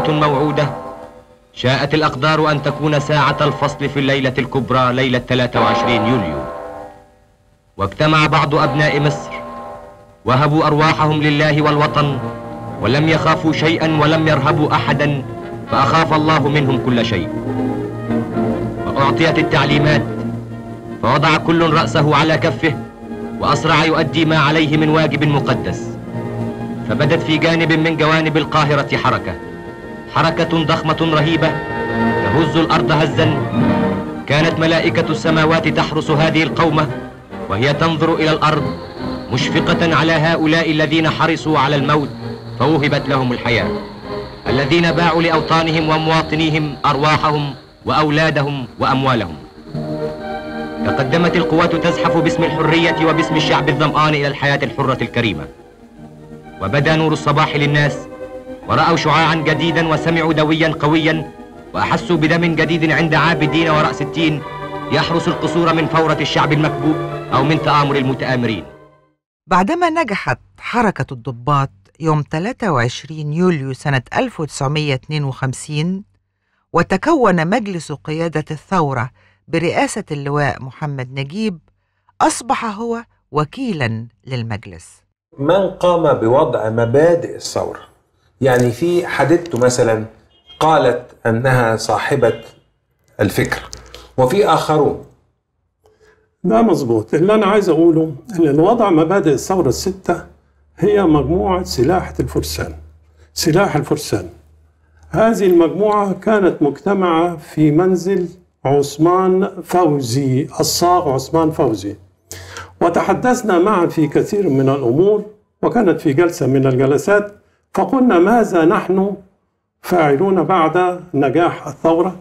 ساعة موعودة شاءت الأقدار أن تكون ساعة الفصل في الليلة الكبرى ليلة 23 يوليو واجتمع بعض أبناء مصر وهبوا أرواحهم لله والوطن ولم يخافوا شيئا ولم يرهبوا أحدا فأخاف الله منهم كل شيء وأعطيت التعليمات فوضع كل رأسه على كفه وأسرع يؤدي ما عليه من واجب مقدس فبدت في جانب من جوانب القاهرة حركة حركة ضخمة رهيبة تهز الأرض هزا كانت ملائكة السماوات تحرس هذه القومة وهي تنظر إلى الأرض مشفقة على هؤلاء الذين حرصوا على الموت فوهبت لهم الحياة الذين باعوا لأوطانهم ومواطنيهم أرواحهم وأولادهم وأموالهم تقدمت القوات تزحف باسم الحرية وباسم الشعب الظمآن إلى الحياة الحرة الكريمة وبدا نور الصباح للناس ورأوا شعاعا جديدا وسمعوا دويا قويا وأحسوا بدم جديد عند عابدين ورأس التين يحرس القصور من فورة الشعب المكبوب أو من تآمر المتآمرين بعدما نجحت حركة الضباط يوم 23 يوليو سنة 1952 وتكون مجلس قيادة الثورة برئاسة اللواء محمد نجيب أصبح هو وكيلا للمجلس من قام بوضع مبادئ الثورة يعني في حديثته مثلا قالت أنها صاحبة الفكر وفي آخرون ده مظبوط اللي أنا عايز أقوله إن وضع مبادئ الثورة الستة هي مجموعة سلاحة الفرسان سلاح الفرسان هذه المجموعة كانت مجتمعة في منزل عثمان فوزي الصاغ عثمان فوزي وتحدثنا معا في كثير من الأمور وكانت في جلسة من الجلسات فقلنا ماذا نحن فاعلون بعد نجاح الثورة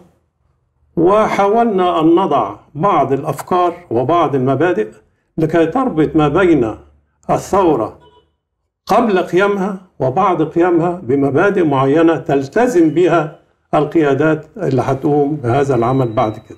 وحاولنا أن نضع بعض الأفكار وبعض المبادئ لكي تربط ما بين الثورة قبل قيامها وبعد قيامها بمبادئ معينة تلتزم بها القيادات اللي هتقوم بهذا العمل بعد كده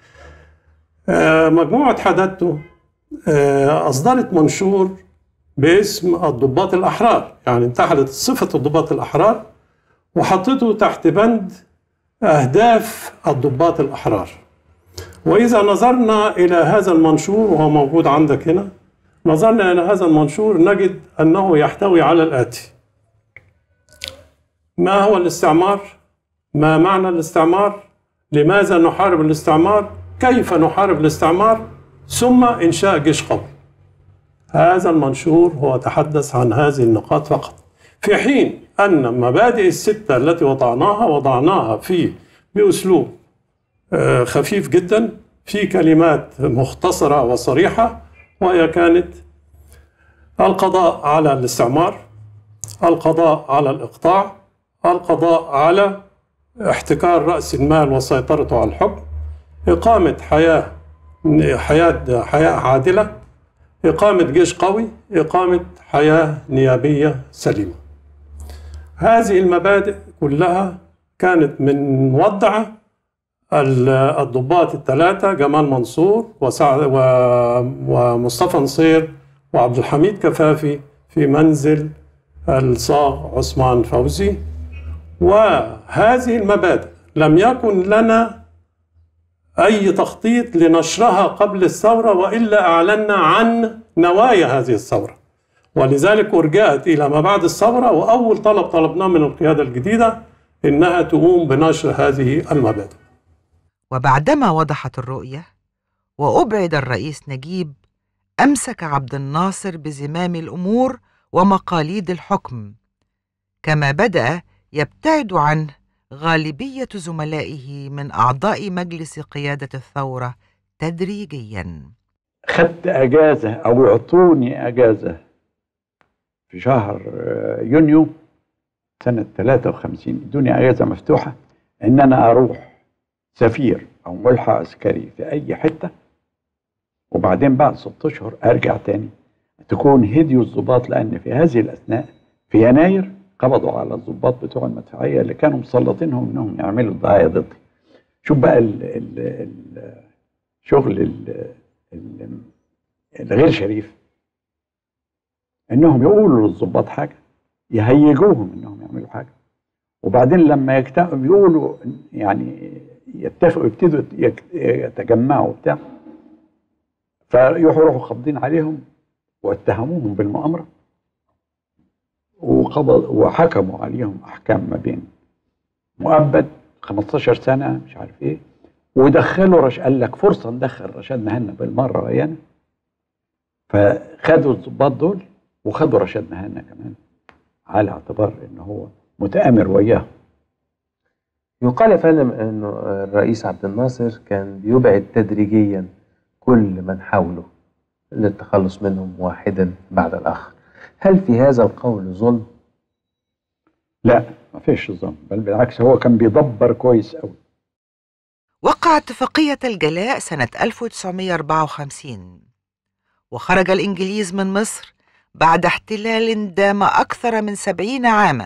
آه، مجموعة حدثته آه، أصدرت منشور باسم الضباط الأحرار يعني انتحلت صفة الضباط الأحرار وحطته تحت بند أهداف الضباط الأحرار وإذا نظرنا إلى هذا المنشور وهو موجود عندك هنا نظرنا إلى هذا المنشور نجد أنه يحتوي على الآتي ما هو الاستعمار؟ ما معنى الاستعمار؟ لماذا نحارب الاستعمار؟ كيف نحارب الاستعمار؟ ثم إنشاء جيش قوي هذا المنشور هو تحدث عن هذه النقاط فقط في حين أن مبادئ الستة التي وضعناها وضعناها في بأسلوب آه، خفيف جدا في كلمات مختصرة وصريحة وهي كانت القضاء على الاستعمار القضاء على الإقطاع القضاء على احتكار رأس المال وسيطرته على الحكم إقامة حياة حياة حياة عادلة إقامة جيش قوي إقامة حياة نيابية سليمة هذه المبادئ كلها كانت من وضع الضباط الثلاثة جمال منصور وسعد ومصطفى نصير وعبد الحميد كفافي في منزل الصاغ عثمان فوزي وهذه المبادئ لم يكن لنا أي تخطيط لنشرها قبل الثورة وإلا أعلنا عن نوايا هذه الثورة ولذلك أرجعت إلى ما بعد الثورة وأول طلب طلبناه من القيادة الجديدة إنها تقوم بنشر هذه المبادئ وبعدما وضحت الرؤية وأبعد الرئيس نجيب أمسك عبد الناصر بزمام الأمور ومقاليد الحكم كما بدأ يبتعد عنه غالبية زملائه من أعضاء مجلس قيادة الثورة تدريجيا خدت أجازة أو يعطوني أجازة في شهر يونيو سنة 53 ادوني أجازة مفتوحة إن أنا أروح سفير أو ملحق عسكري في أي حتة وبعدين بعد ست أشهر أرجع تاني تكون هديوا الضباط لأن في هذه الأثناء في يناير قبضوا على الضباط بتوع المدفعيه اللي كانوا مسلطينهم انهم يعملوا دعايه ضدي شوف بقى ال ال الشغل الغير شريف انهم يقولوا للضباط حاجه يهيجوهم انهم يعملوا حاجه وبعدين لما يجتمعوا بيقولوا يعني يتفقوا يبتدوا يك- يتجمعوا بتاع فيروحوا يروحوا خابضين عليهم واتهموهم بالمؤامره وقبض وحكموا عليهم احكام ما بين مؤبد 15 سنه مش عارف ايه ودخلوا رش قال لك فرصه ندخل رشاد مهنا بالمره ويانا فخدوا الضباط دول وخدوا رشاد مهنا كمان على اعتبار ان هو متآمر وياهم يقال يا فندم انه الرئيس عبد الناصر كان بيبعد تدريجيا كل من حوله للتخلص منهم واحدا بعد الاخر هل في هذا القول ظلم لا ما فيش ظلم بل بالعكس هو كان بيدبر كويس قوي وقع اتفاقية الجلاء سنة 1954 وخرج الإنجليز من مصر بعد احتلال دام أكثر من سبعين عاما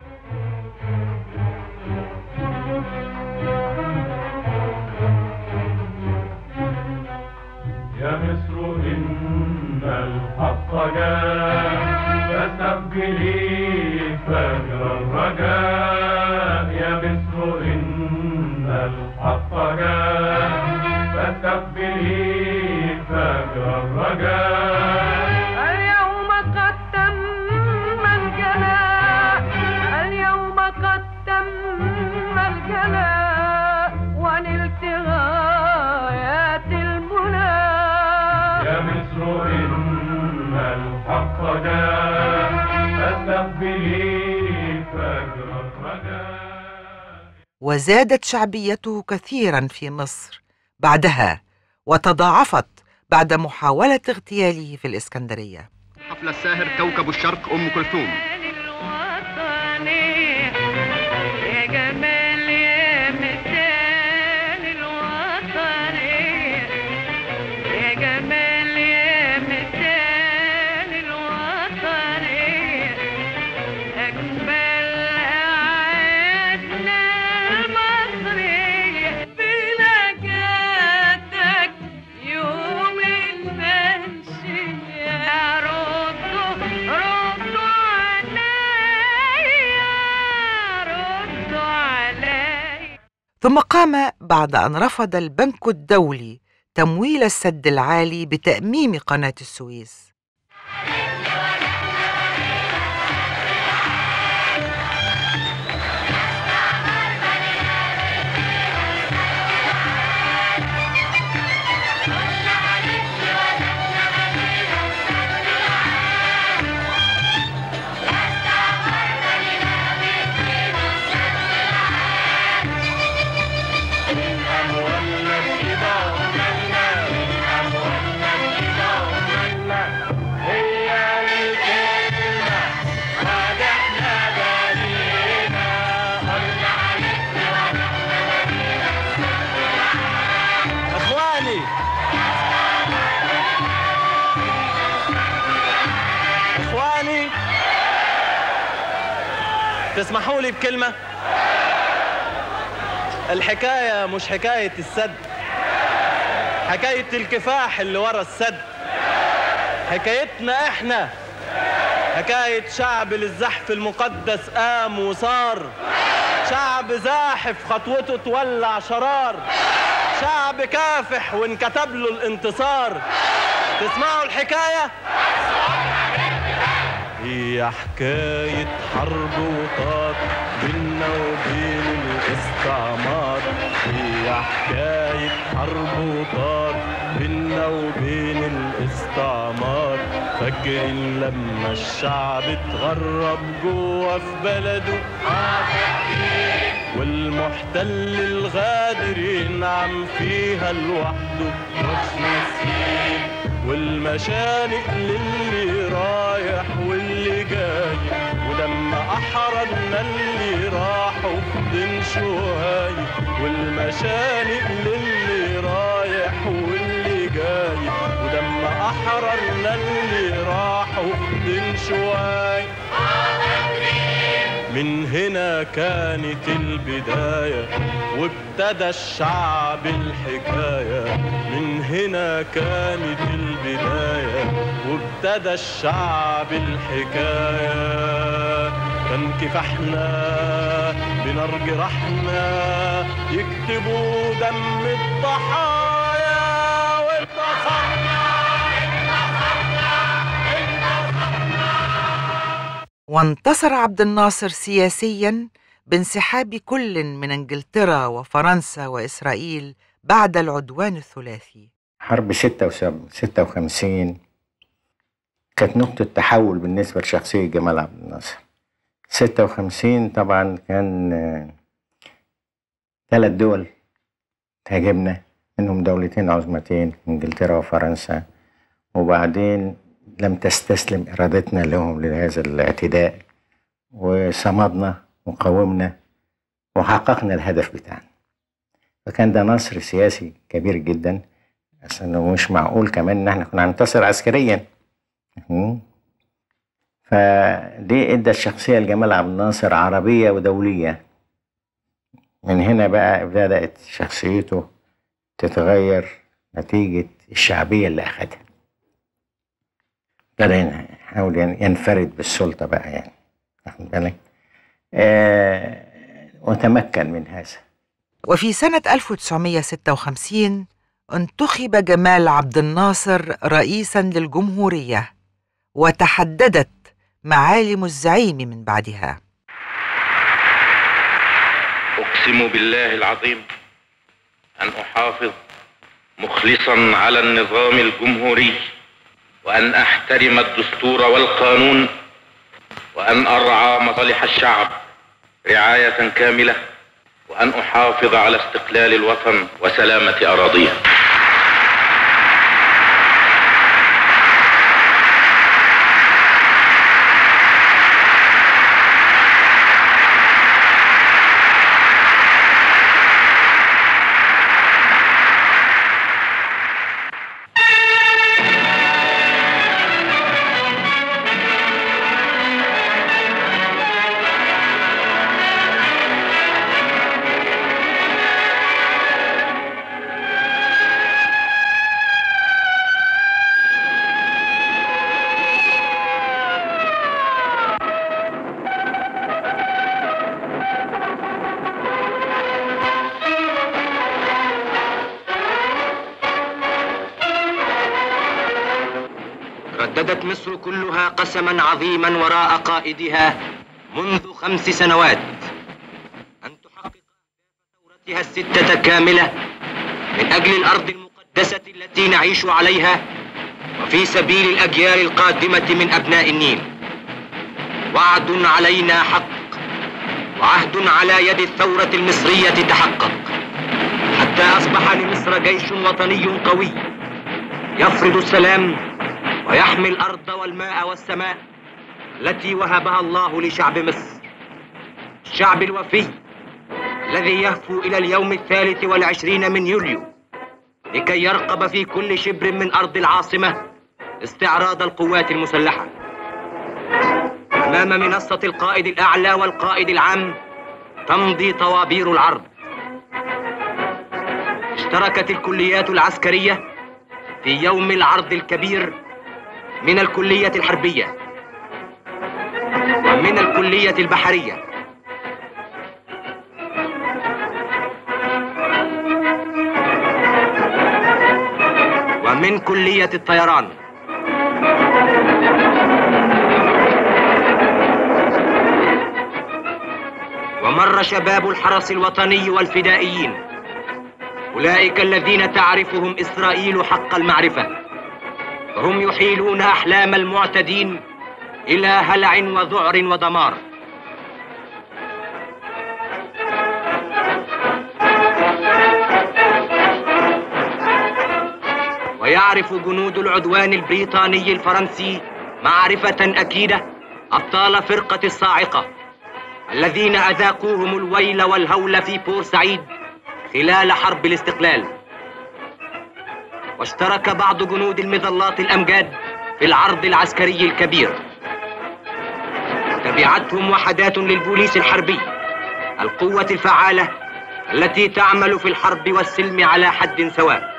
يا مصر إن الحق جاء فاستقبلي فجر الرجاء يا مصر إن الحق جاء فاستقبلي فجر الرجاء اليوم قد تم الجلاء اليوم قد تم الجلاء ونلت غايات المنى يا مصر إن الحق جاء فاستقبلي فجر الرجاء وزادت شعبيته كثيرا في مصر بعدها وتضاعفت بعد محاولة اغتياله في الإسكندرية حفل الساهر كوكب الشرق أم كلثوم الوطني يا جمال يا مثال الوطني يا جمال يا مثال الوطني أجمل أعيادنا المصرية بنجاتك يوم المنشية ردوا ردوا عليا ردوا عليا ثم قام بعد أن رفض البنك الدولي تمويل السد العالي بتأميم قناة السويس اخواني اخواني تسمحوا لي بكلمة الحكاية مش حكاية السد حكاية الكفاح اللي ورا السد حكايتنا احنا حكاية شعب للزحف المقدس قام وصار شعب زاحف خطوته تولع شرار شعب كافح وانكتب له الانتصار تسمعوا الحكاية؟ هي حكاية حرب وطاق بينا وبين الاستعمار هي حكاية حرب وطاق بينا وبين الاستعمار فاكرين لما الشعب اتغرب جوا في بلده والمحتل الغادر ينعم فيها لوحده مش ناسيين والمشانق للي رايح واللي جاي ولما احررنا اللي راحوا في دين شوهاي والمشانق للي رايح واللي جاي ولما احررنا اللي راحوا في دين شوهاي من هنا كانت البداية وابتدى الشعب الحكاية من هنا كانت البداية وابتدى الشعب الحكاية كان كفاحنا بنرج رحمة يكتبوا دم الضحايا وانتصرنا وانتصر عبد الناصر سياسيا بانسحاب كل من انجلترا وفرنسا واسرائيل بعد العدوان الثلاثي حرب 56 كانت نقطة تحول بالنسبة لشخصية جمال عبد الناصر 56 طبعا كان آه، ثلاث دول تهاجمنا منهم دولتين عظمتين انجلترا وفرنسا وبعدين لم تستسلم ارادتنا لهم لهذا الاعتداء وصمدنا وقاومنا وحققنا الهدف بتاعنا فكان ده نصر سياسي كبير جدا بس انه مش معقول كمان ان احنا كنا هننتصر عسكريا مم. فدي ادى الشخصيه لجمال عبد الناصر عربيه ودوليه من هنا بقى بدات شخصيته تتغير نتيجه الشعبيه اللي اخدها بدأ يحاول ين- ينفرد بالسلطه بقى يعني واخد بالك آه وتمكن من هذا وفي سنة 1956 انتخب جمال عبد الناصر رئيسا للجمهورية وتحددت معالم الزعيم من بعدها أقسم بالله العظيم أن أحافظ مخلصا على النظام الجمهوري وأن أحترم الدستور والقانون وأن أرعى مصالح الشعب رعاية كاملة وأن أحافظ على استقلال الوطن وسلامة أراضيه رددت مصر كلها قسما عظيما وراء قائدها منذ خمس سنوات أن تحقق ثورتها الستة كاملة من أجل الأرض المقدسة التي نعيش عليها وفي سبيل الأجيال القادمة من أبناء النيل وعد علينا حق وعهد على يد الثورة المصرية تحقق حتى أصبح لمصر جيش وطني قوي يفرض السلام ويحمي الأرض والماء والسماء التي وهبها الله لشعب مصر الشعب الوفي الذي يهفو إلى اليوم الثالث والعشرين من يوليو لكي يرقب في كل شبر من أرض العاصمة استعراض القوات المسلحة أمام منصة القائد الأعلى والقائد العام تمضي طوابير العرض اشتركت الكليات العسكرية في يوم العرض الكبير من الكلية الحربية ومن الكلية البحرية ومن كلية الطيران ومر شباب الحرس الوطني والفدائيين أولئك الذين تعرفهم إسرائيل حق المعرفة وهم يحيلون أحلام المعتدين إلى هلع وذعر ودمار ويعرف جنود العدوان البريطاني الفرنسي معرفة أكيدة أبطال فرقة الصاعقة الذين أذاقوهم الويل والهول في بورسعيد خلال حرب الاستقلال واشترك بعض جنود المظلات الأمجاد في العرض العسكري الكبير تبعتهم وحدات للبوليس الحربي القوة الفعالة التي تعمل في الحرب والسلم على حد سواء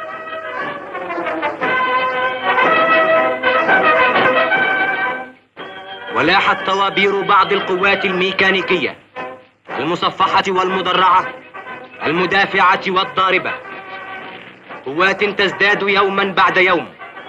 ولاحت طوابير بعض القوات الميكانيكية المصفحة والمدرعة المدافعة والضاربة قوات تزداد يوما بعد يوم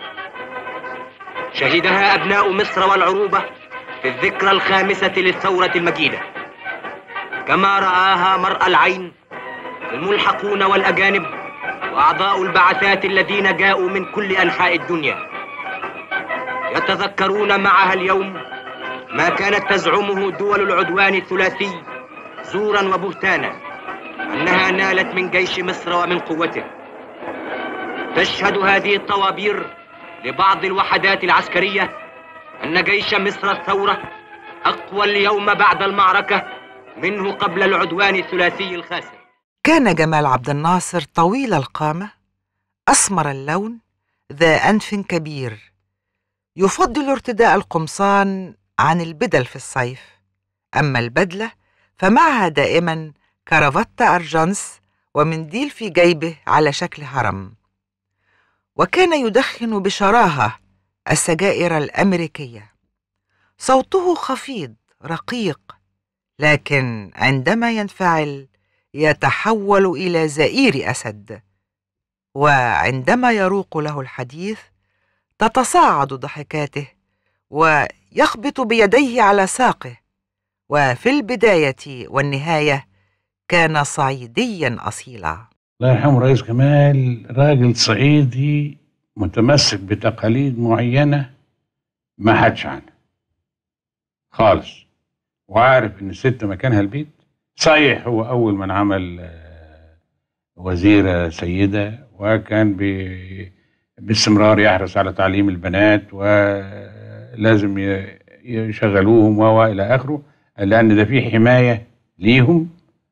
شهدها أبناء مصر والعروبة في الذكرى الخامسة للثورة المجيدة كما رآها مرأى العين الملحقون والأجانب وأعضاء البعثات الذين جاءوا من كل أنحاء الدنيا يتذكرون معها اليوم ما كانت تزعمه دول العدوان الثلاثي زورا وبهتانا أنها نالت من جيش مصر ومن قوته تشهد هذه الطوابير لبعض الوحدات العسكرية أن جيش مصر الثورة أقوى اليوم بعد المعركة منه قبل العدوان الثلاثي الخاسر كان جمال عبد الناصر طويل القامة أسمر اللون ذا أنف كبير يفضل ارتداء القمصان عن البدل في الصيف أما البدلة فمعها دائما كرافتة أرجنس ومنديل في جيبه على شكل هرم وكان يدخن بشراهة السجائر الأمريكية صوته خفيض رقيق لكن عندما ينفعل يتحول إلى زئير أسد وعندما يروق له الحديث تتصاعد ضحكاته ويخبط بيديه على ساقه وفي البداية والنهاية كان صعيديا أصيلا الله يرحمه رئيس كمال راجل صعيدي متمسك بتقاليد معينة ما حدش عنها خالص وعارف ان الست مكانها البيت صحيح هو اول من عمل آه، وزيرة سيدة وكان بي باستمرار يحرص على تعليم البنات ولازم ي- يشغلوهم و الى اخره لان ده فيه حماية ليهم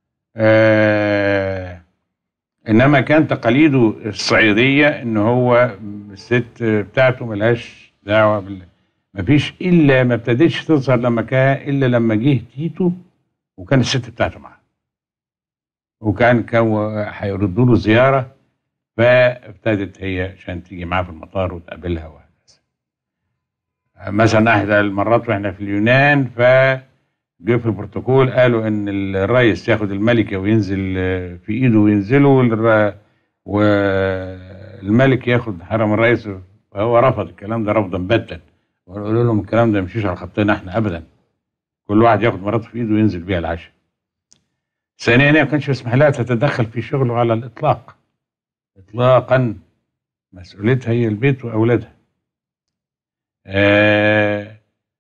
آه انما كان تقاليده الصعيديه ان هو الست بتاعته ملهاش دعوه بال مفيش الا ما ابتدتش تظهر لما كان الا لما جه تيتو وكان الست بتاعته معاه وكان كان هيردوا له زياره فابتدت هي عشان تيجي معاه في المطار وتقابلها وهكذا مثلا احدى المرات واحنا في اليونان ف جه في البروتوكول قالوا ان الرئيس ياخد الملكه وينزل آه، في ايده وينزلوا والر- والملك ياخد حرم الرئيس فهو رفض الكلام ده رفضا باتا وقالوا لهم الكلام ده مشيش على خطنا احنا ابدا كل واحد ياخد مراته في ايده وينزل بيها العشاء ثانيا هي ما كانش يسمح لها تتدخل في شغله على الاطلاق اطلاقا مسؤوليتها هي البيت واولادها آه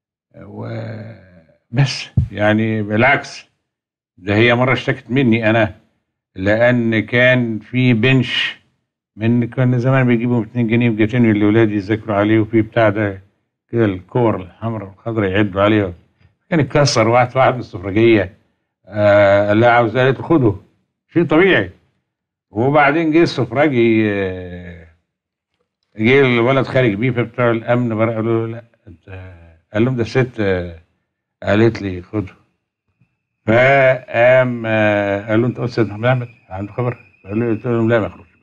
وبس يعني بالعكس ده هي مرة اشتكت مني أنا لأن كان في بنش من كان زمان بيجيبوا 2 جنيه بجاتين للأولاد يذاكروا عليه وفي بتاع ده كده الكور الحمراء والخضراء يعدوا عليه كان اتكسر واحد واحد من السفرجية آه قال لها عاوز قالت له خده شيء طبيعي وبعدين جه السفراجي آه، جه الولد خارج بيه فبتوع الامن بقى قالوا له لا انت قال لهم ده الست آه، قالت لي خده فقام آه، قال له انت استاذ محمد احمد عنده خبر؟ قال له قلت لهم لا ما يخرجش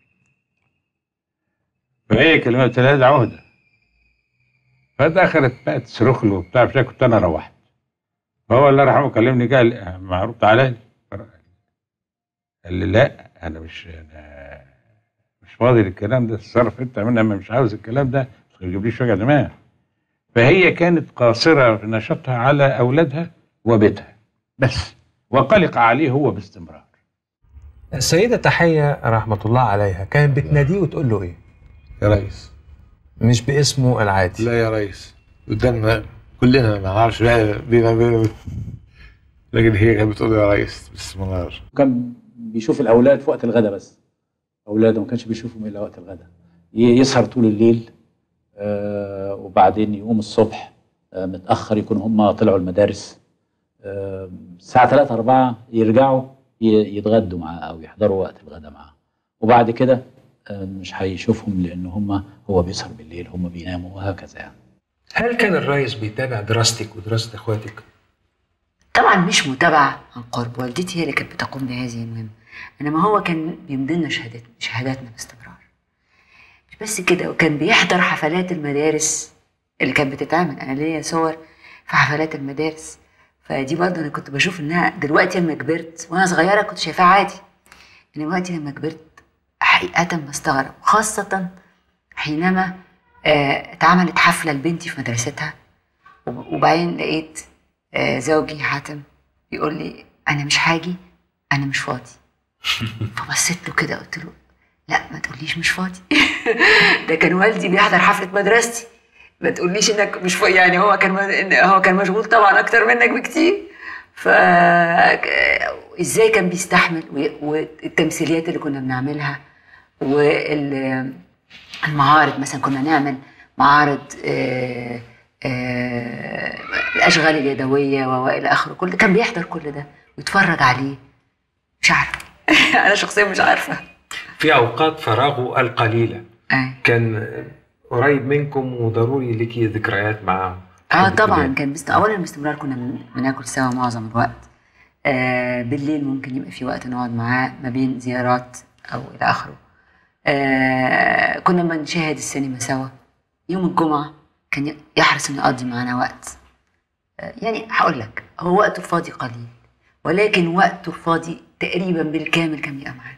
فهي كلمه قلت لها ده عهده فدخلت بقى تصرخ له وبتاع بتاع كنت انا روحت فهو الله يرحمه كلمني قال لي معروف تعالى لي قال لي لا انا مش أنا مش فاضي للكلام ده اتصرف انت منها ما مش عاوز الكلام ده ما تجيبليش وجع دماغ فهي كانت قاصره في نشاطها على اولادها وبيتها بس وقلق عليه هو باستمرار السيدة تحية رحمة الله عليها كانت بتناديه وتقول له ايه؟ يا ريس مش باسمه العادي لا يا ريس قدامنا كلنا ما نعرفش بقى بينا بينا لكن هي كانت بتقول يا ريس بسم الله كان بيشوف الاولاد في وقت الغداء بس اولاده ما كانش بيشوفهم الا وقت الغداء ي- يسهر طول الليل آه وبعدين يقوم الصبح آه متاخر يكون هم طلعوا المدارس آه الساعه 3 4 يرجعوا ي- يتغدوا معاه او يحضروا وقت الغداء معاه وبعد كده آه مش هيشوفهم لان هم هو بيسهر بالليل هم بيناموا وهكذا يعني هل كان الرئيس بيتابع دراستك ودراسة اخواتك؟ طبعا مش متابعة عن قرب والدتي هي اللي كانت بتقوم بهذه المهمة انما هو كان بيمضي لنا شهادات شهاداتنا باستمرار مش بس كده وكان بيحضر حفلات المدارس اللي كانت بتتعمل انا ليا صور في حفلات المدارس فدي برضه انا كنت بشوف انها دلوقتي لما كبرت وانا صغيره كنت شايفاها عادي انما دلوقتي لما كبرت حقيقه بستغرب خاصه حينما آه، اتعملت حفله لبنتي في مدرستها وب- وبعدين لقيت آه، زوجي حاتم بيقول لي انا مش هاجي انا مش فاضي فبصيت له كده قلت له لا ما تقوليش مش فاضي ده كان والدي بيحضر حفله مدرستي ما تقوليش انك مش فاضي يعني هو كان إن هو كان مشغول طبعا اكتر منك بكتير ف ازاي كان بيستحمل و- والتمثيليات اللي كنا بنعملها والمعارض مثلا كنا نعمل معارض آه، آه، الاشغال اليدويه والى اخره كل ده كان بيحضر كل ده ويتفرج عليه مش عارفه انا شخصيا مش عارفه في اوقات فراغه القليله أي. كان قريب منكم وضروري ليكي ذكريات معاه اه طبعا كان بست... اولا باستمرار كنا بن- بناكل سوا معظم الوقت آه بالليل ممكن يبقى في وقت نقعد معاه ما بين زيارات او الى اخره آه كنا بنشاهد السينما سوا يوم الجمعه كان ي- يحرص انه يقضي معانا وقت آه يعني هقول لك هو وقته الفاضي قليل ولكن وقته الفاضي تقريبا بالكامل كان بيبقى معانا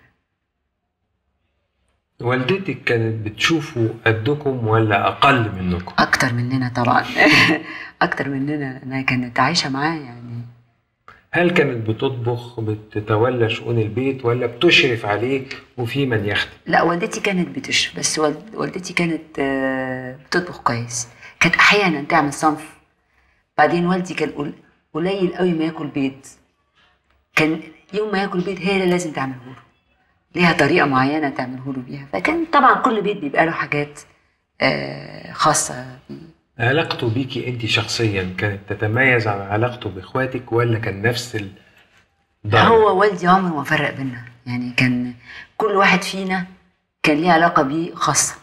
والدتك كانت بتشوفوا قدكم ولا اقل منكم اكتر مننا طبعا اكتر مننا انها كانت عايشه معاه يعني هل كانت بتطبخ بتتولى شؤون البيت ولا بتشرف عليه وفي من يخدم لا والدتي كانت بتشرب بس والد- والدتي كانت آه، بتطبخ كويس كانت احيانا تعمل صنف بعدين والدي كان قل- قليل قوي ما ياكل بيض كان يوم ما ياكل بيض هي اللي لازم تعمله له ليها طريقه معينه تعمله له بيها فكان طبعا كل بيت بيبقى له حاجات آه، خاصه بيه علاقته بيكي انت شخصيا كانت تتميز عن علاقته باخواتك ولا كان نفس ال هو والدي عمره ما فرق بينا يعني كان كل واحد فينا كان ليه علاقة بيه خاصة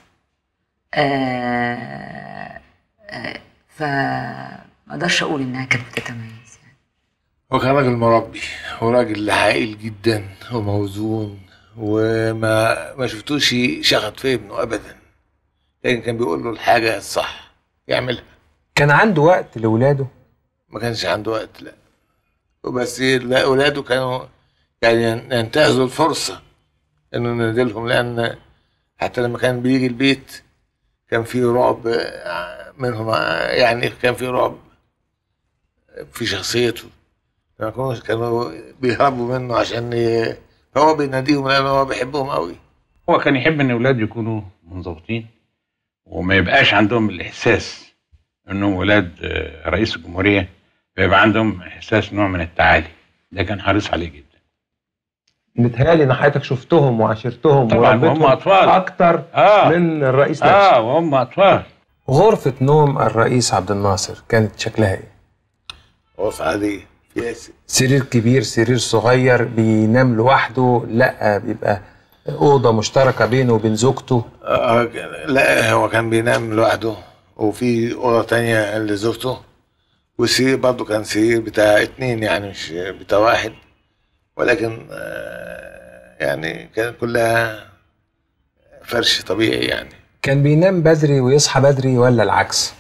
آه آه فما اقدرش اقول انها كانت بتتميز هو كان راجل مربي وراجل عاقل جدا وموزون وما ما شفتوش شغط في ابنه ابدا لكن كان بيقول له الحاجه الصح يعملها كان عنده وقت لاولاده ما كانش عنده وقت لا وبس لا اولاده كانوا يعني ينتهزوا الفرصه انه ينادلهم لان حتى لما كان بيجي البيت كان في رعب منهم يعني كان في رعب في شخصيته لما كانوا كانوا بيهربوا منه عشان ي... هو بيناديهم لان هو بيحبهم قوي هو كان يحب ان اولاده يكونوا منضبطين وما يبقاش عندهم الاحساس انهم ولاد آه، رئيس الجمهوريه فيبقى عندهم احساس نوع من التعالي ده كان حريص عليه جدا متهيألي ان حضرتك شفتهم وعاشرتهم طبعا وربيتهم وهم اطفال اكتر آه. من الرئيس نفسه اه وهم اطفال غرفة نوم الرئيس عبد الناصر كانت شكلها ايه؟ غرفه عاديه فيها س- سرير كبير سرير صغير بينام لوحده لا بيبقى أوضة مشتركة بينه وبين زوجته آه لا هو كان بينام لوحده وفي أوضة تانية لزوجته والسرير برضه كان سرير بتاع اتنين يعني مش بتاع واحد ولكن آه يعني كانت كلها فرش طبيعي يعني كان بينام بدري ويصحى بدري ولا العكس؟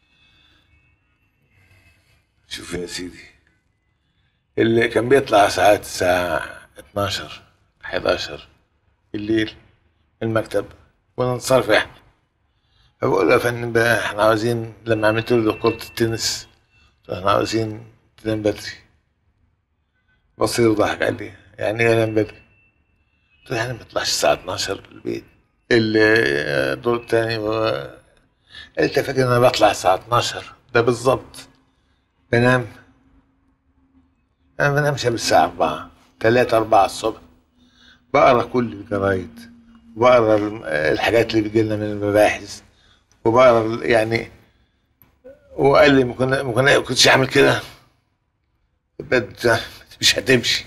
شوف يا سيدي اللي كان بيطلع ساعات الساعة 12 11 بالليل من المكتب وننصرف احنا فبقول له يا فندم بقى احنا عاوزين لما عملت له كرة التنس قلت له احنا عاوزين تنام بدري بص لي وضحك قال لي يعني ايه انام بدري؟ قلت له يعني ما تطلعش الساعة 12 البيت الدور التاني هو قال لي انت فاكر ان انا بطلع الساعة 12 ده بالظبط بنام انا ما بنامش قبل الساعة 4 3 4 الصبح بقرا كل الجرايد وبقرا الم- الحاجات اللي بتجي لنا من المباحث وبقرا ال- يعني وقال لي ما كنا ما كنا- ما كنتش اعمل كده بد- مش هتمشي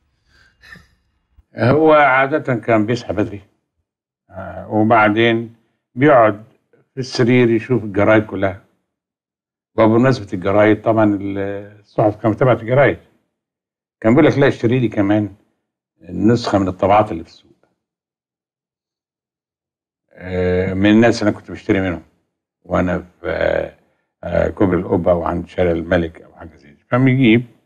هو عادة كان بيصحى بدري آه، وبعدين بيقعد في السرير يشوف الجرايد كلها وبمناسبة الجرايد طبعا الصحف كانت تبعت الجرايد كان بيقول لك لا اشتري لي كمان نسخة من الطبعات اللي في السوق آه، من الناس اللي انا كنت بشتري منهم وانا في آه، آه، كوبري القبة وعند شارع الملك او حاجة زي دي فبيجيب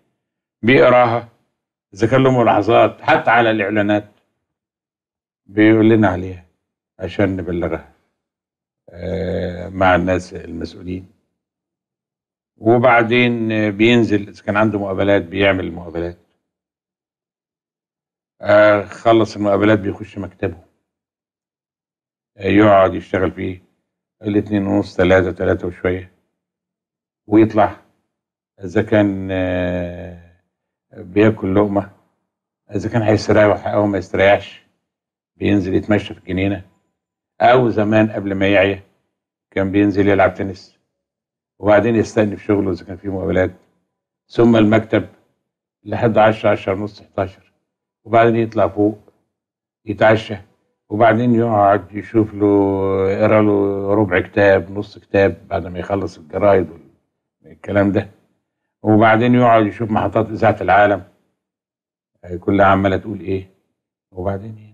بيقراها اذا كان له ملاحظات حتى على الاعلانات بيقول لنا عليها عشان نبلغها آه، مع الناس المسؤولين وبعدين آه، بينزل اذا كان عنده مقابلات بيعمل المقابلات آه، خلص المقابلات بيخش مكتبه آه، يقعد يشتغل فيه الاتنين ونص تلاتة تلاتة وشوية ويطلع إذا كان آه، بياكل لقمة إذا كان هيستريح أو ما يستريحش بينزل يتمشى في الجنينة أو زمان قبل ما يعيا كان بينزل يلعب تنس وبعدين يستأنف شغله إذا كان فيه مقابلات ثم المكتب لحد عشرة عشرة ونص 11 وبعدين يطلع فوق يتعشى وبعدين يقعد يشوف له يقرا له ربع كتاب نص كتاب بعد ما يخلص الجرايد والكلام ده وبعدين يقعد يشوف محطات اذاعه العالم آه، كلها عماله تقول ايه وبعدين ايه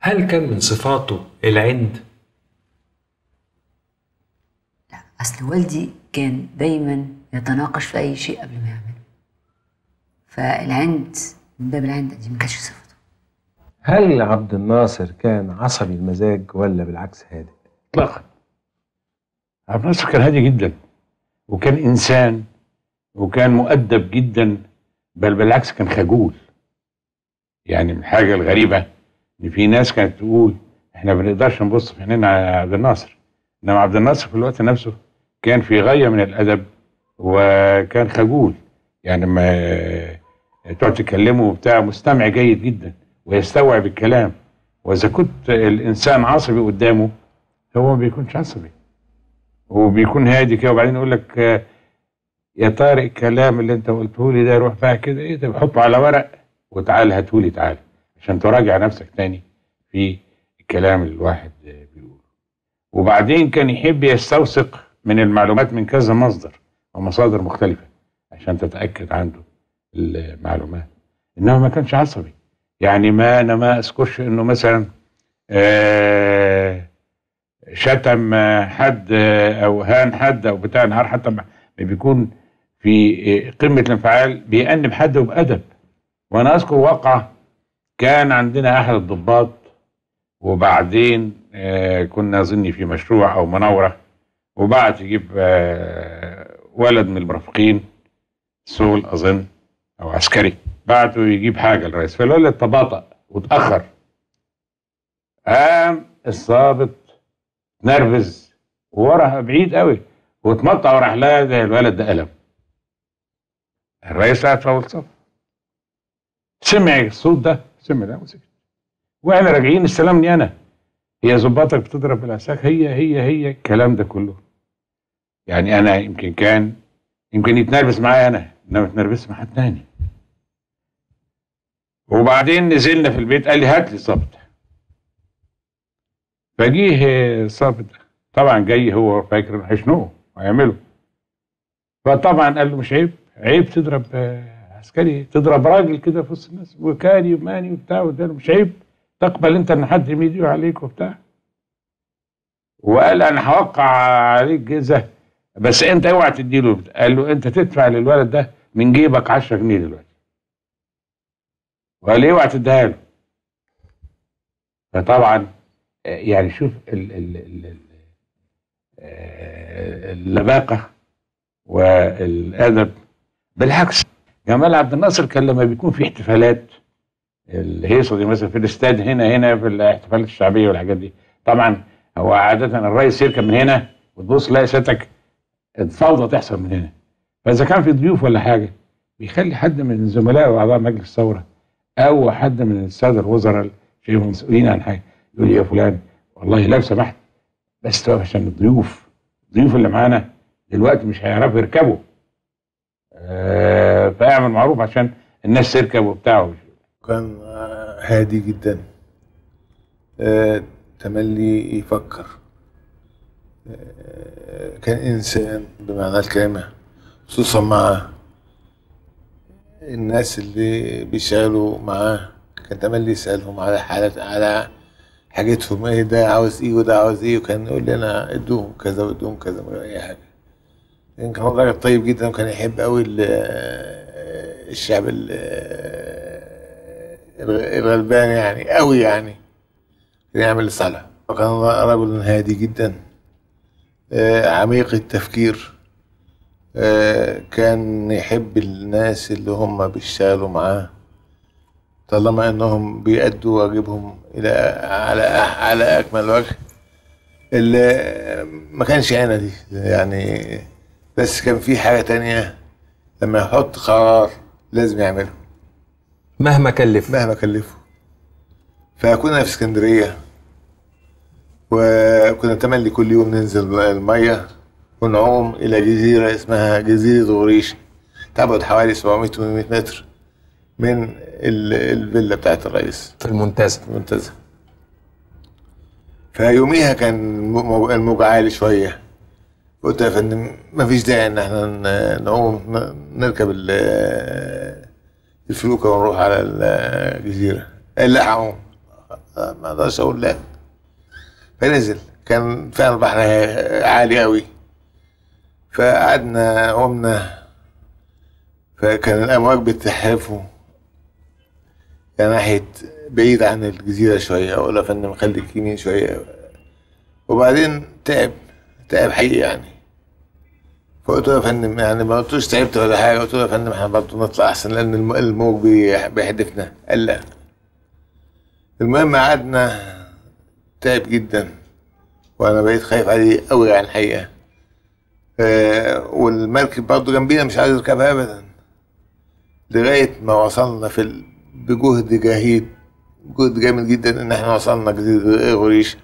هل كان من صفاته العند؟ اصل والدي كان دايما يتناقش في اي شيء قبل ما يعمله فالعند من باب العند دي ما كانتش صفته هل عبد الناصر كان عصبي المزاج ولا بالعكس هادئ؟ اطلاقا عبد الناصر كان هادي جدا وكان انسان وكان مؤدب جدا بل بالعكس كان خجول يعني من الحاجه الغريبه ان في ناس كانت تقول احنا ما بنقدرش نبص في عينينا على عبد الناصر انما عبد الناصر في الوقت نفسه كان في غايه من الادب وكان خجول يعني ما تقعد تكلمه وبتاع مستمع جيد جدا ويستوعب الكلام واذا كنت الانسان عصبي قدامه هو ما بيكونش عصبي وبيكون هادي كده وبعدين يقول لك آه، يا طارق الكلام اللي انت قلته لي ده روح بقى كده ايه ده بحطه على ورق وتعال هاته لي تعال عشان تراجع نفسك تاني في الكلام اللي الواحد آه، بيقوله وبعدين كان يحب يستوثق من المعلومات من كذا مصدر ومصادر مختلفة عشان تتأكد عنده المعلومات انما ما كانش عصبي يعني ما انا ما اذكرش انه مثلا آه شتم آه، حد آه، او هان حد او بتاع نهار حتى ما بيكون في آه، قمه الانفعال بيأنب حد وبأدب وانا اذكر واقعه كان عندنا احد الضباط وبعدين آه، كنا اظني في مشروع او مناوره وبعت يجيب آه، ولد من المرافقين سول اظن او عسكري بعته يجيب حاجه للرئيس فالولد تباطأ وتاخر قام الضابط نرفز وورا بعيد قوي واتمطع وراح لها ده الولد ده قلم الرئيس قاعد في اول صف سمع الصوت ده سمع ده وسكت واحنا راجعين استلمني انا هي ظباطك بتضرب بالعساك هي هي هي الكلام ده كله يعني انا يمكن كان يمكن يتنرفز معايا انا انما اتنرفزت مع حد تاني وبعدين نزلنا في البيت قال لي هات لي الظابط فجيه الظابط طبعا جاي هو فاكر انه هيشنقه وهيعمله فطبعا قال له مش عيب عيب تضرب آه، عسكري تضرب راجل كده في وسط الناس وكاري وماني وبتاع وده مش عيب تقبل انت ان حد يمد ايده عليك وبتاع وقال انا هوقع عليك جزء بس انت اوعى تديله قال له انت تدفع للولد ده من جيبك 10 جنيه دلوقتي وقال لي اوعى تديها له فطبعا آه، يعني شوف ال ال ال ال آه، اللباقه والادب بالعكس جمال عبد الناصر كان لما بيكون في احتفالات الهيصه دي مثلا في الاستاد هنا هنا في الاحتفالات الشعبيه والحاجات دي طبعا هو عاده الرئيس يركب من هنا وتبص تلاقي سيادتك الفوضى تحصل من هنا فاذا كان في ضيوف ولا حاجه بيخلي حد من زملائه واعضاء مجلس الثوره او حد من الساده الوزراء شايفهم مسؤولين عن حاجه يقول لي يا فلان والله لو سمحت بس تقف عشان الضيوف الضيوف اللي معانا دلوقتي مش هيعرفوا يركبوا آه فاعمل معروف عشان الناس تركب وبتاع كان آه، هادي جدا آه، تملي يفكر آه، كان إنسان بمعنى الكلمة خصوصا مع الناس اللي بيشتغلوا معاه كان تملي يسألهم على حالات على حاجتهم ايه ده عاوز ايه وده عاوز ايه وكان يقول لنا ادوهم كذا وادوهم كذا من غير اي حاجة كان كان راجل طيب جدا وكان يحب قوي الشعب ال- الغ- الغلبان يعني قوي يعني كان يعمل لصالحه وكان رجل هادي جدا آه، عميق التفكير آه، كان يحب الناس اللي هم بيشتغلوا معاه طالما انهم بيأدوا واجبهم الى على على اكمل وجه اللي ما كانش انا دي يعني بس كان في حاجه تانية لما يحط قرار لازم يعمله مهما كلف مهما كلفه فكنا في اسكندريه وكنا تملي كل يوم ننزل الميه ونعوم الى جزيره اسمها جزيره غريش تبعد حوالي 700 800 متر من ال- الفيلا بتاعت الرئيس في المنتزه في المنتزه فيوميها كان مو- الموج عالي شويه قلت يا فندم مفيش داعي ان احنا ن- نعوم ن- نركب ال- الفلوكه ونروح على الجزيره قال لا هعوم آه، ما اقدرش اقول لا فنزل كان فعلا البحر عالي قوي فقعدنا قمنا فكان الامواج بتحرفه كان ناحيه بعيد عن الجزيره شويه اقول له يا فندم خليك يمين شويه وبعدين تعب تعب حقيقي يعني فقلت له يا فندم يعني ما قلتلوش تعبت ولا حاجه قلت له يا فندم احنا برضه نطلع احسن لان الم- الموج بي- بيحدفنا قال لا المهم قعدنا تعب جدا وانا بقيت خايف عليه قوي يعني الحقيقه آه والمركب برضه جنبينا مش عايز يركبها ابدا لغايه ما وصلنا في ال... بجهد جهيد جهد جامد جدا ان احنا وصلنا جزيره غريشه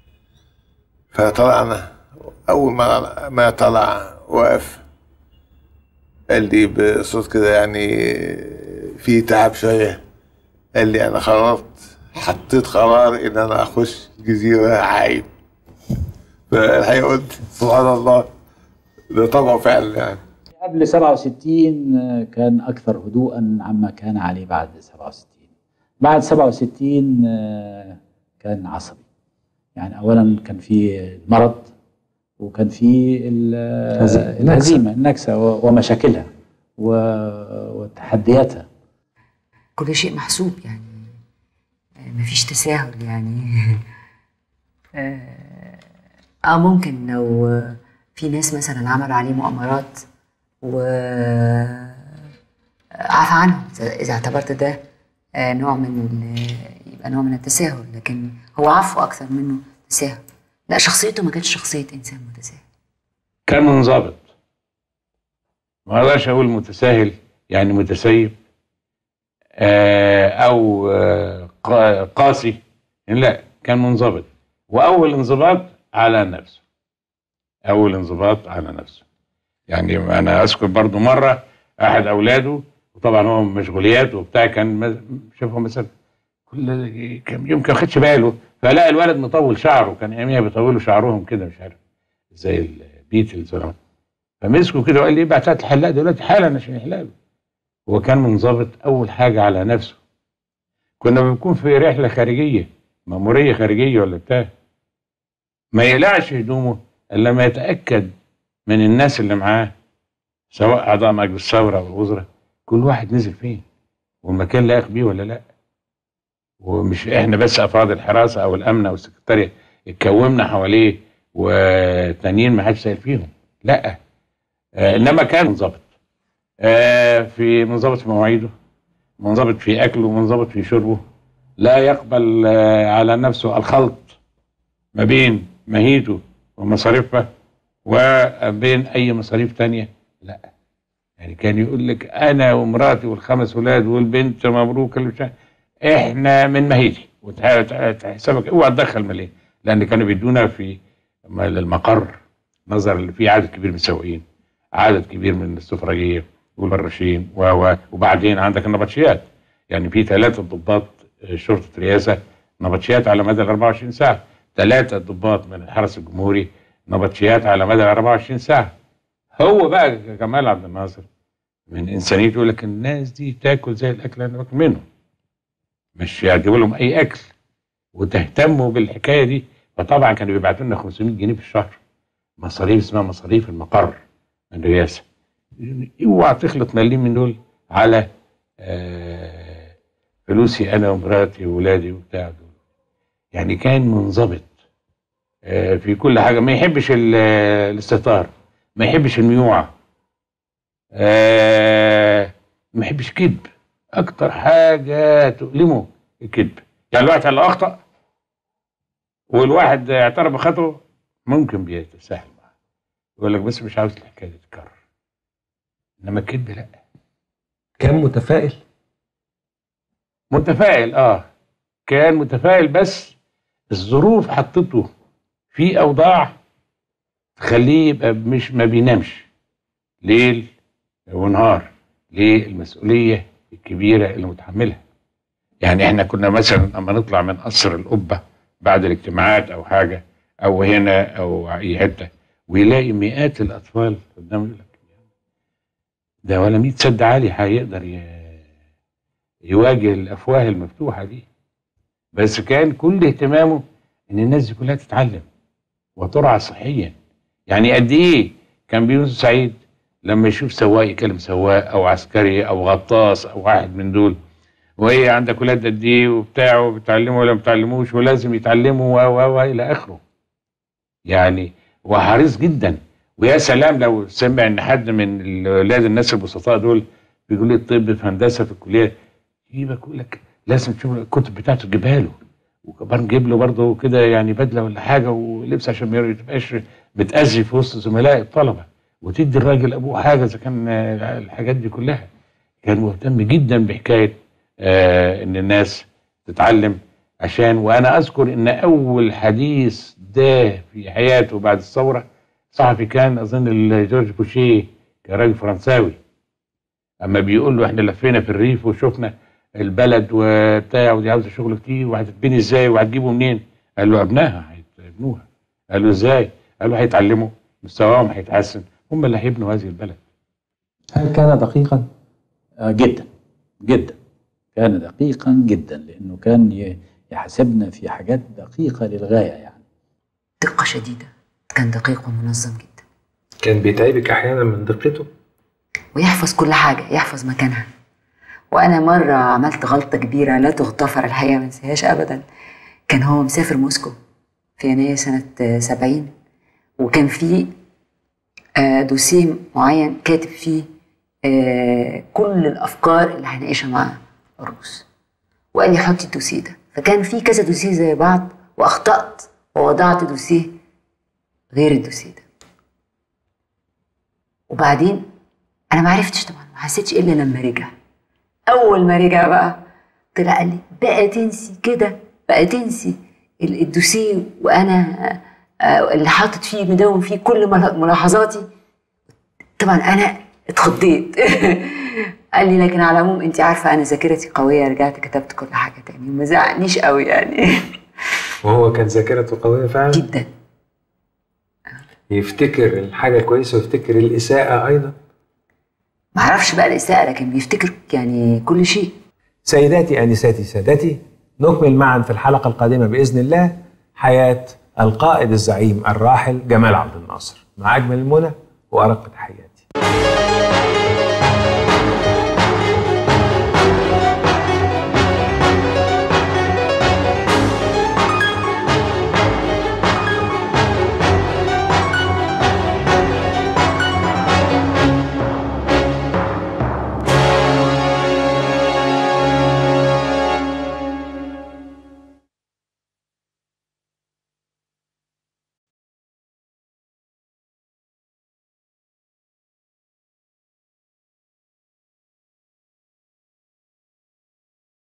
فطلعنا اول ما ما طلع وقف قال لي بصوت كده يعني في تعب شويه قال لي انا قررت حطيت قرار ان انا اخش جزيره عايم فالحقيقه قلت سبحان الله ده طبعه فعلا يعني قبل 67 كان أكثر هدوءا عما كان عليه بعد 67 بعد 67 آه، كان عصبي يعني أولا كان في المرض وكان في ال- هزيمة. الهزيمة النكسة و- ومشاكلها و- وتحدياتها كل شيء محسوب يعني آه، مفيش تساهل يعني آه، اه ممكن لو آه، في ناس مثلا عملوا عليه مؤامرات و آه، عفى عنهم إذا- اذا اعتبرت ده آه، نوع من ال- يبقى نوع من التساهل لكن هو عفو اكثر منه تساهل لا شخصيته ما كانتش شخصيه انسان متساهل كان منضبط ما اقدرش اقول متساهل يعني متسيب آه، او آه، قا- قاسي لا كان منضبط واول انضباط على نفسه اول انضباط على نفسه يعني انا اذكر برضو مره احد اولاده وطبعا هو مشغوليات وبتاع كان مز- شوفه مثلا كل كم يوم كان خدش باله فلقى الولد مطول شعره كان اياميها بيطولوا شعرهم كده مش عارف زي البيتلز ولا فمسكه كده وقال لي ابعت هات الحلاق دلوقتي حالا عشان يحلق له هو كان منضبط اول حاجه على نفسه كنا بنكون في رحله خارجيه ماموريه خارجيه ولا بتاع ما يقلعش هدومه الا لما يتاكد من الناس اللي معاه سواء اعضاء مجلس الثوره او الوزراء كل واحد نزل فين والمكان لائق بيه ولا لا ومش احنا بس افراد الحراسه او الامن او السكرتاريه اتكومنا حواليه والتانيين ما حدش سائل فيهم لا آه انما كان منضبط آه في منضبط في مواعيده منضبط في اكله منضبط في شربه لا يقبل آه على نفسه الخلط ما بين مهيته ومصاريفها وبين اي مصاريف تانية لا يعني كان يقول لك انا ومراتي والخمس ولاد والبنت مبروك اللي مش عارف- احنا من مهيتي وحسابك اوعى تدخل مليون لان كانوا بيدونا في م- المقر نظرا اللي فيه عدد كبير من السواقين عدد كبير من السفرجيه والفراشين و و وبعدين عندك النبطشيات يعني في ثلاثه ضباط شرطه رئاسه نبطشيات على مدى ال 24 ساعه ثلاثه ضباط من الحرس الجمهوري نبطشيات على مدى ال 24 ساعه هو بقى جمال عبد الناصر من انسانيته يقول لك الناس دي تاكل زي الاكل اللي انا باكل منه مش يجيبوا لهم اي اكل وتهتموا بالحكايه دي فطبعا كانوا بيبعتوا لنا 500 جنيه في الشهر مصاريف اسمها مصاريف المقر من الرئاسه اوعى تخلط مليم من دول على آه، فلوسي انا ومراتي واولادي وبتاع دول يعني كان منضبط آه، في كل حاجه ما يحبش ال- الاستهتار ما يحبش الميوعه آه، ما يحبش كذب اكتر حاجه تؤلمه الكذب يعني الواحد اللي اخطا والواحد اعترف بخطئه ممكن بيتساهل معاه يقول لك بس مش عاوز الحكايه دي تتكرر انما الكذب لا كان متفائل متفائل اه كان متفائل بس الظروف حطته في اوضاع تخليه يبقى مش ما بينامش ليل ونهار ليه المسؤوليه الكبيره اللي متحملها يعني احنا كنا مثلا لما نطلع من قصر القبه بعد الاجتماعات او حاجه او هنا او اي حته ويلاقي مئات الاطفال قدامه يقول لك ده ولا 100 سد عالي هيقدر ي- يواجه الافواه المفتوحه دي بس كان كل اهتمامه ان الناس دي كلها تتعلم وترعى صحيا يعني قد ايه كان بيوسف سعيد لما يشوف سواق يكلم سواق او عسكري او غطاس او واحد من دول وهي عندك ولاد قد ايه وبتاع وبتعلموا ولا ما بتعلموش ولازم يتعلموا و و و الى اخره يعني وحريص جدا ويا سلام لو سمع ان حد من اولاد الناس البسطاء دول بيقول لي الطب في هندسه في الكليه يجيبك يقول لك لازم تشوف الكتب بتاعته تجيبها له وكمان نجيب له برضه كده يعني بدله ولا حاجه ولبس عشان ما يبقاش بتاذي في وسط زملاء الطلبه وتدي الراجل ابوه حاجه اذا كان آه، الحاجات دي كلها كان مهتم جدا بحكايه آه ان الناس تتعلم عشان وانا اذكر ان اول حديث ده في حياته بعد الثوره صحفي كان اظن جورج بوشيه كان راجل فرنساوي اما بيقول له احنا لفينا في الريف وشفنا البلد وبتاع ودي عاوزه شغل كتير وهتتبني ازاي وهتجيبه منين؟ قال له ابنائها هيبنوها قال له ازاي؟ قال له هيتعلموا مستواهم هيتحسن هم اللي هيبنوا هذه البلد هل كان دقيقا؟ آه جدا جدا كان دقيقا جدا لانه كان ي- يحاسبنا في حاجات دقيقه للغايه يعني دقة شديدة كان دقيق ومنظم جدا كان بيتعبك احيانا من دقته ويحفظ كل حاجة يحفظ مكانها وأنا مرة عملت غلطة كبيرة لا تغتفر الحقيقة ما انساهاش أبدا كان هو مسافر موسكو في يناير سنة آه، سبعين وكان في آه، دوسيه معين كاتب فيه آه، كل الأفكار اللي هنناقشها مع الروس وقال لي حطي الدوسيه ده فكان في كذا دوسيه زي بعض وأخطأت ووضعت دوسيه غير الدوسيه ده وبعدين انا ما عرفتش طبعا ما حسيتش الا لما رجع اول ما رجع بقى طلع قال لي بقى تنسي كده بقى تنسي ال- الدوسيه وانا آه، اللي حاطط فيه مدون فيه كل ملا- ملاحظاتي طبعا انا اتخضيت قال لي لكن على العموم انت عارفه انا ذاكرتي قويه رجعت كتبت كل حاجه تاني ما زعقنيش قوي يعني وهو كان ذاكرته قويه فعلا جدا يفتكر الحاجه كويسه ويفتكر الاساءه ايضا ما اعرفش بقى الاساءه لكن بيفتكر يعني كل شيء سيداتي انساتي سادتي نكمل معا في الحلقه القادمه باذن الله حياه القائد الزعيم الراحل جمال عبد الناصر مع اجمل المنى وارق تحياتي